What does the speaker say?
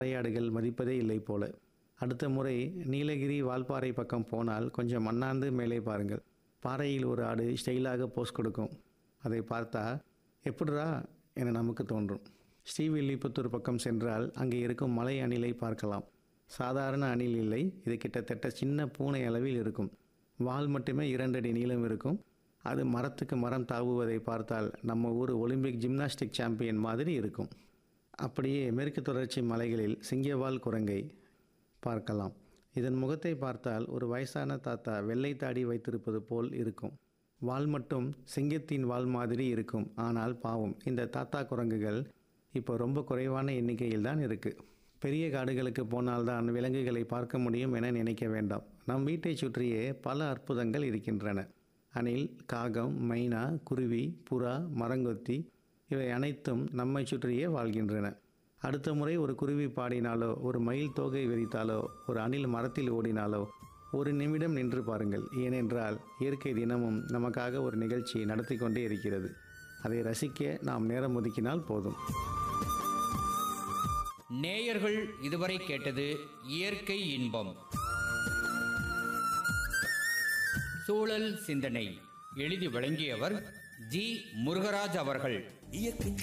வரையாடுகள் மதிப்பதே இல்லை போல அடுத்த முறை நீலகிரி வால்பாறை பக்கம் போனால் கொஞ்சம் மண்ணாந்து மேலே பாருங்கள் பாறையில் ஒரு ஆடு ஸ்டைலாக போஸ் கொடுக்கும் அதை பார்த்தா எப்படிரா என நமக்கு தோன்றும் ஸ்ரீவில்லிபுத்தூர் பக்கம் சென்றால் அங்கே இருக்கும் மலை அணிலை பார்க்கலாம் சாதாரண அணில் இல்லை இது கிட்டத்தட்ட சின்ன பூனை அளவில் இருக்கும் வால் மட்டுமே இரண்டடி நீளம் இருக்கும் அது மரத்துக்கு மரம் தாவுவதை பார்த்தால் நம்ம ஊர் ஒலிம்பிக் ஜிம்னாஸ்டிக் சாம்பியன் மாதிரி இருக்கும் அப்படியே மேற்கு தொடர்ச்சி மலைகளில் சிங்கவால் குரங்கை பார்க்கலாம் இதன் முகத்தை பார்த்தால் ஒரு வயசான தாத்தா வெள்ளை தாடி வைத்திருப்பது போல் இருக்கும் வால் மட்டும் சிங்கத்தின் வால் மாதிரி இருக்கும் ஆனால் பாவம் இந்த தாத்தா குரங்குகள் இப்போ ரொம்ப குறைவான எண்ணிக்கையில் தான் இருக்குது பெரிய காடுகளுக்கு போனால்தான் விலங்குகளை பார்க்க முடியும் என நினைக்க வேண்டாம் நம் வீட்டை சுற்றியே பல அற்புதங்கள் இருக்கின்றன அணில் காகம் மைனா குருவி புறா மரங்கொத்தி இவை அனைத்தும் நம்மை சுற்றியே வாழ்கின்றன அடுத்த முறை ஒரு குருவி பாடினாலோ ஒரு மயில் தோகை விரித்தாலோ ஒரு அணில் மரத்தில் ஓடினாலோ ஒரு நிமிடம் நின்று பாருங்கள் ஏனென்றால் இயற்கை தினமும் நமக்காக ஒரு நிகழ்ச்சி நடத்தி கொண்டே இருக்கிறது அதை ரசிக்க நாம் நேரம் ஒதுக்கினால் போதும் நேயர்கள் இதுவரை கேட்டது இயற்கை இன்பம் சூழல் சிந்தனை எழுதி வழங்கியவர் ஜி முருகராஜ் அவர்கள் இயற்கை